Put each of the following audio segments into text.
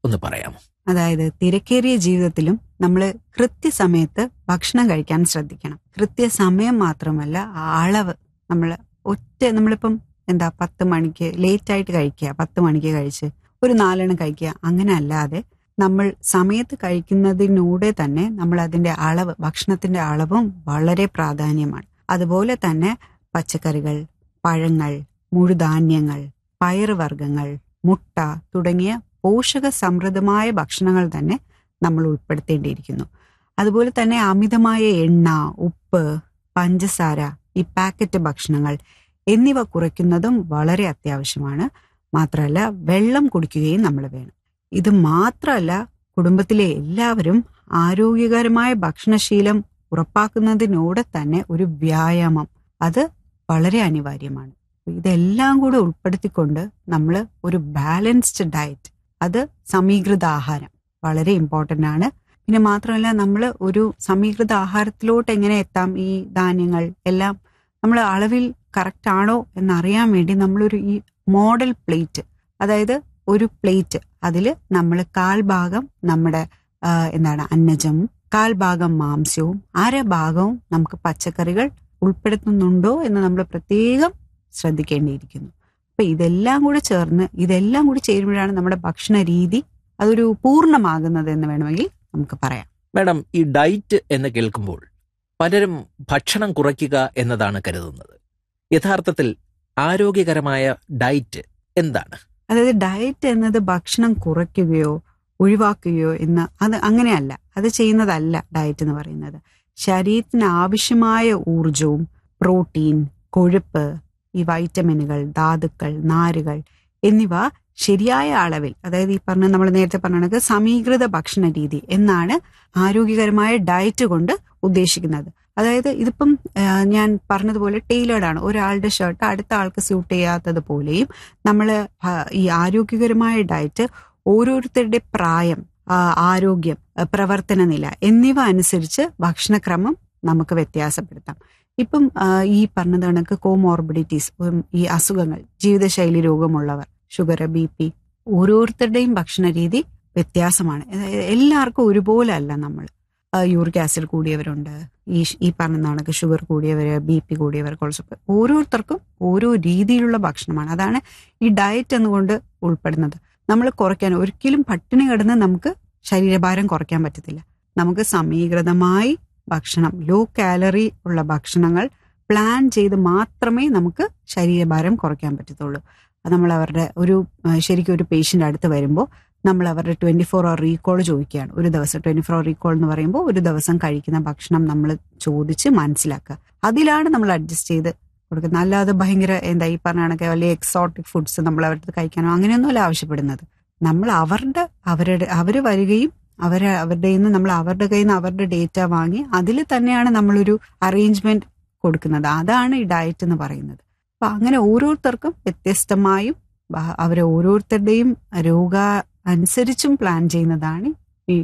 ഒന്ന് പറയാമോ അതായത് തിരക്കേറിയ ജീവിതത്തിലും നമ്മൾ കൃത്യസമയത്ത് ഭക്ഷണം കഴിക്കാൻ ശ്രദ്ധിക്കണം കൃത്യസമയം മാത്രമല്ല ആ അളവ് നമ്മൾ ഒറ്റ നമ്മളിപ്പം എന്താ പത്ത് മണിക്ക് ലേറ്റ് ആയിട്ട് കഴിക്കുക പത്ത് മണിക്ക് കഴിച്ച് ഒരു നാലെണ്ണം കഴിക്കുക അങ്ങനെ അല്ലാതെ നമ്മൾ സമയത്ത് കഴിക്കുന്നതിനൂടെ തന്നെ നമ്മൾ അതിന്റെ അളവ് ഭക്ഷണത്തിന്റെ അളവും വളരെ പ്രാധാന്യമാണ് അതുപോലെ തന്നെ പച്ചക്കറികൾ പഴങ്ങൾ മുഴുധാന്യങ്ങൾ പയറുവർഗ്ഗങ്ങൾ മുട്ട തുടങ്ങിയ പോഷക സമൃദ്ധമായ ഭക്ഷണങ്ങൾ തന്നെ നമ്മൾ ഉൾപ്പെടുത്തേണ്ടിയിരിക്കുന്നു അതുപോലെ തന്നെ അമിതമായ എണ്ണ ഉപ്പ് പഞ്ചസാര ഈ പാക്കറ്റ് ഭക്ഷണങ്ങൾ എന്നിവ കുറയ്ക്കുന്നതും വളരെ അത്യാവശ്യമാണ് മാത്രമല്ല വെള്ളം കുടിക്കുകയും നമ്മൾ വേണം ഇത് മാത്രമല്ല കുടുംബത്തിലെ എല്ലാവരും ആരോഗ്യകരമായ ഭക്ഷണശീലം ഉറപ്പാക്കുന്നതിനോടെ തന്നെ ഒരു വ്യായാമം അത് വളരെ അനിവാര്യമാണ് ഇതെല്ലാം കൂടെ ഉൾപ്പെടുത്തിക്കൊണ്ട് നമ്മൾ ഒരു ബാലൻസ്ഡ് ഡയറ്റ് അത് സമീകൃത ആഹാരം വളരെ ഇമ്പോർട്ടൻ്റ് ആണ് പിന്നെ മാത്രമല്ല നമ്മൾ ഒരു സമീകൃത ആഹാരത്തിലോട്ട് എങ്ങനെ എത്താം ഈ ധാന്യങ്ങൾ എല്ലാം നമ്മൾ അളവിൽ കറക്റ്റ് ആണോ എന്നറിയാൻ വേണ്ടി നമ്മളൊരു ഈ മോഡൽ പ്ലേറ്റ് അതായത് ഒരു പ്ലേറ്റ് അതിൽ നമ്മൾ കാൽഭാഗം നമ്മുടെ ആ, എന്താണ് അന്നജവും കാൽഭാഗം മാംസ്യവും അര ഭാഗവും നമുക്ക് പച്ചക്കറികൾ ഉൾപ്പെടുത്തുന്നുണ്ടോ എന്ന് നമ്മൾ പ്രത്യേകം ശ്രദ്ധിക്കേണ്ടിയിരിക്കുന്നു അപ്പൊ ഇതെല്ലാം കൂടെ ചേർന്ന് ഇതെല്ലാം കൂടി ചേരുമ്പോഴാണ് നമ്മുടെ ഭക്ഷണ രീതി അതൊരു പൂർണ്ണമാകുന്നത് എന്ന് വേണമെങ്കിൽ നമുക്ക് പറയാം മാഡം ഈ ഡയറ്റ് എന്ന് കേൾക്കുമ്പോൾ പലരും ഭക്ഷണം കുറയ്ക്കുക എന്നതാണ് കരുതുന്നത് യഥാർത്ഥത്തിൽ ആരോഗ്യകരമായ ഡയറ്റ് എന്താണ് അതായത് ഡയറ്റ് എന്നത് ഭക്ഷണം കുറയ്ക്കുകയോ ഒഴിവാക്കുകയോ എന്ന് അത് അങ്ങനെയല്ല അത് ചെയ്യുന്നതല്ല ഡയറ്റ് എന്ന് പറയുന്നത് ശരീരത്തിന് ആവശ്യമായ ഊർജവും പ്രോട്ടീൻ കൊഴുപ്പ് ഈ വൈറ്റമിനുകൾ ധാതുക്കൾ നാരുകൾ എന്നിവ ശരിയായ അളവിൽ അതായത് ഈ പറഞ്ഞ നമ്മൾ നേരത്തെ പറഞ്ഞ കണക്ക് സമീകൃത ഭക്ഷണ രീതി എന്നാണ് ആരോഗ്യകരമായ ഡയറ്റ് കൊണ്ട് ഉദ്ദേശിക്കുന്നത് അതായത് ഇതിപ്പം ആ, ഞാൻ പറഞ്ഞതുപോലെ ടൈലേർഡ് ആണ് ഒരാളുടെ ഷർട്ട് അടുത്ത ആൾക്ക് സ്യൂട്ട് ചെയ്യാത്തത് പോലെയും നമ്മൾ ഈ ആരോഗ്യകരമായ ഡയറ്റ് ഓരോരുത്തരുടെ പ്രായം ആ, ആരോഗ്യം ആ, പ്രവർത്തന നില എന്നിവ അനുസരിച്ച് ഭക്ഷണക്രമം നമുക്ക് വ്യത്യാസപ്പെടുത്താം ഇപ്പം ആ, ഈ പറഞ്ഞത് കണക്ക് കോമോർബിഡിറ്റീസ് ഈ അസുഖങ്ങൾ ജീവിതശൈലി രോഗമുള്ളവർ ഷുഗർ ബി പി ഓരോരുത്തരുടെയും ഭക്ഷണ രീതി വ്യത്യാസമാണ് അതായത് എല്ലാവർക്കും ഒരുപോലെ അല്ല നമ്മൾ യൂറിക് ആസിഡ് കൂടിയവരുണ്ട് ഈ ഷ്- ഈ പറഞ്ഞ കണക്ക് ഷുഗർ കൂടിയവര് ബി പി കൂടിയവർ കൊളസ്ട്രോൾ ഓരോരുത്തർക്കും ഓരോ രീതിയിലുള്ള ഭക്ഷണമാണ് അതാണ് ഈ ഡയറ്റ് എന്നുകൊണ്ട് ഉൾപ്പെടുന്നത് നമ്മൾ കുറയ്ക്കാൻ ഒരിക്കലും പട്ടിണി കിടന്ന് നമുക്ക് ശരീരഭാരം കുറയ്ക്കാൻ പറ്റത്തില്ല നമുക്ക് സമീകൃതമായി ഭക്ഷണം ലോ കാലറി ഉള്ള ഭക്ഷണങ്ങൾ പ്ലാൻ ചെയ്ത് മാത്രമേ നമുക്ക് ശരീരഭാരം കുറയ്ക്കാൻ പറ്റത്തുള്ളൂ അത് നമ്മൾ അവരുടെ ഒരു ആ, ശരിക്കും ഒരു പേഷ്യൻ്റ് അടുത്ത് വരുമ്പോൾ നമ്മൾ അവരുടെ ട്വന്റി ഫോർ അവർ റീകോൾ ചോദിക്കുകയാണ് ഒരു ദിവസം ട്വന്റി ഫോർ അവർ റീകോൾ എന്ന് പറയുമ്പോൾ ഒരു ദിവസം കഴിക്കുന്ന ഭക്ഷണം നമ്മൾ ചോദിച്ച് മനസ്സിലാക്കുക അതിലാണ് നമ്മൾ അഡ്ജസ്റ്റ് ചെയ്ത് കൊടുക്കുന്നത് അല്ലാതെ ഭയങ്കര എന്താ ഈ പറഞ്ഞ കണക്ക് വലിയ എക്സോട്ടിക് ഫുഡ്സ് നമ്മൾ അവരുടെ കഴിക്കാനോ അങ്ങനെയൊന്നുമല്ല ആവശ്യപ്പെടുന്നത് നമ്മൾ അവരുടെ അവരുടെ അവർ വരികയും അവരെ അവരുടെ നിന്ന് നമ്മൾ അവരുടെ കയ്യിൽ നിന്ന് അവരുടെ ഡേറ്റ വാങ്ങി അതിൽ തന്നെയാണ് നമ്മളൊരു അറേഞ്ച്മെന്റ് കൊടുക്കുന്നത് അതാണ് ഈ ഡയറ്റ് എന്ന് പറയുന്നത് അപ്പൊ അങ്ങനെ ഓരോരുത്തർക്കും വ്യത്യസ്തമായും ബ- അവരെ ഓരോരുത്തരുടെയും രോഗ അനുസരിച്ചും പ്ലാൻ ചെയ്യുന്നതാണ് ഈ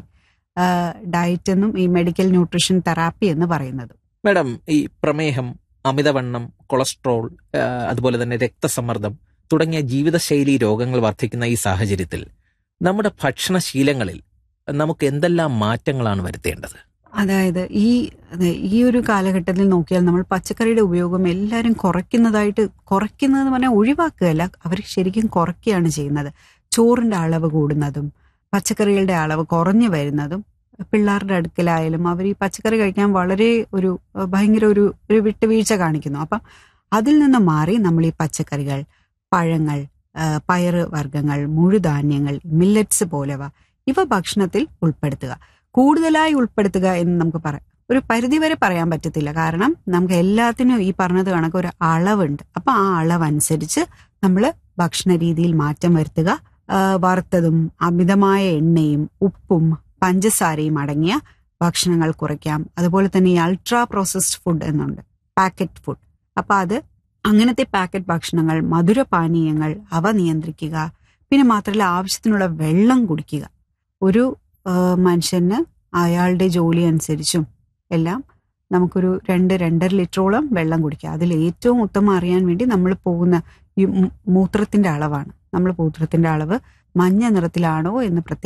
ഡയറ്റ് എന്നും ഈ മെഡിക്കൽ ന്യൂട്രീഷൻ തെറാപ്പി എന്ന് പറയുന്നത് മാഡം ഈ പ്രമേഹം അമിതവണ്ണം കൊളസ്ട്രോൾ ആ, അതുപോലെ തന്നെ രക്തസമ്മർദ്ദം തുടങ്ങിയ ജീവിതശൈലി രോഗങ്ങൾ വർദ്ധിക്കുന്ന ഈ സാഹചര്യത്തിൽ നമ്മുടെ ഭക്ഷണശീലങ്ങളിൽ നമുക്ക് എന്തെല്ലാം മാറ്റങ്ങളാണ് വരുത്തേണ്ടത് അതായത് ഈ അതെ, ഈ ഒരു കാലഘട്ടത്തിൽ നോക്കിയാൽ നമ്മൾ പച്ചക്കറിയുടെ ഉപയോഗം എല്ലാവരും കുറയ്ക്കുന്നതായിട്ട് കുറയ്ക്കുന്നതെന്ന് പറഞ്ഞാൽ ഒഴിവാക്കുകയല്ല അവർ ശരിക്കും കുറയ്ക്കുകയാണ് ചെയ്യുന്നത് ചോറിന്റെ അളവ് കൂടുന്നതും പച്ചക്കറികളുടെ അളവ് കുറഞ്ഞു വരുന്നതും പിള്ളേരുടെ അടുക്കലായാലും അവർ ഈ പച്ചക്കറി കഴിക്കാൻ വളരെ ഒരു അഹ് ഭയങ്കര ഒരു ഒരു വിട്ടുവീഴ്ച കാണിക്കുന്നു അപ്പം അതിൽ നിന്ന് മാറി നമ്മൾ ഈ പച്ചക്കറികൾ പഴങ്ങൾ ആ, പയറ് വർഗ്ഗങ്ങൾ മുഴുധാന്യങ്ങൾ മില്ലറ്റ്സ് പോലവ ഇവ ഭക്ഷണത്തിൽ ഉൾപ്പെടുത്തുക കൂടുതലായി ഉൾപ്പെടുത്തുക എന്ന് നമുക്ക് പറയാം ഒരു പരിധിവരെ പറയാൻ പറ്റത്തില്ല കാരണം നമുക്ക് എല്ലാത്തിനും ഈ പറഞ്ഞത് കണക്ക് ഒരു അളവുണ്ട് അപ്പൊ ആ അളവനുസരിച്ച് നമ്മൾ ഭക്ഷണ രീതിയിൽ മാറ്റം വരുത്തുക ആ, വറുത്തതും അമിതമായ എണ്ണയും ഉപ്പും പഞ്ചസാരയും അടങ്ങിയ ഭക്ഷണങ്ങൾ കുറയ്ക്കാം അതുപോലെ തന്നെ ഈ അൾട്രാ പ്രോസസ്ഡ് ഫുഡ് എന്നുണ്ട് പാക്കറ്റ് ഫുഡ് അപ്പൊ അത് അങ്ങനത്തെ പാക്കറ്റ് ഭക്ഷണങ്ങൾ മധുരപാനീയങ്ങൾ അവ നിയന്ത്രിക്കുക പിന്നെ മാത്രമല്ല ആവശ്യത്തിനുള്ള വെള്ളം കുടിക്കുക ഒരു ആ, മനുഷ്യന് അയാളുടെ ജോലി അനുസരിച്ചും എല്ലാം നമുക്കൊരു രണ്ട് രണ്ടര ലിറ്ററോളം വെള്ളം കുടിക്കുക അതിൽ ഏറ്റവും ഉത്തമം അറിയാൻ വേണ്ടി നമ്മൾ പോകുന്ന ഈ മൂ- മൂത്രത്തിന്റെ അളവാണ് നമ്മൾ മൂത്രത്തിന്റെ അളവ് മഞ്ഞ നിറത്തിലാണോ എന്ന് പ്രത്യേകം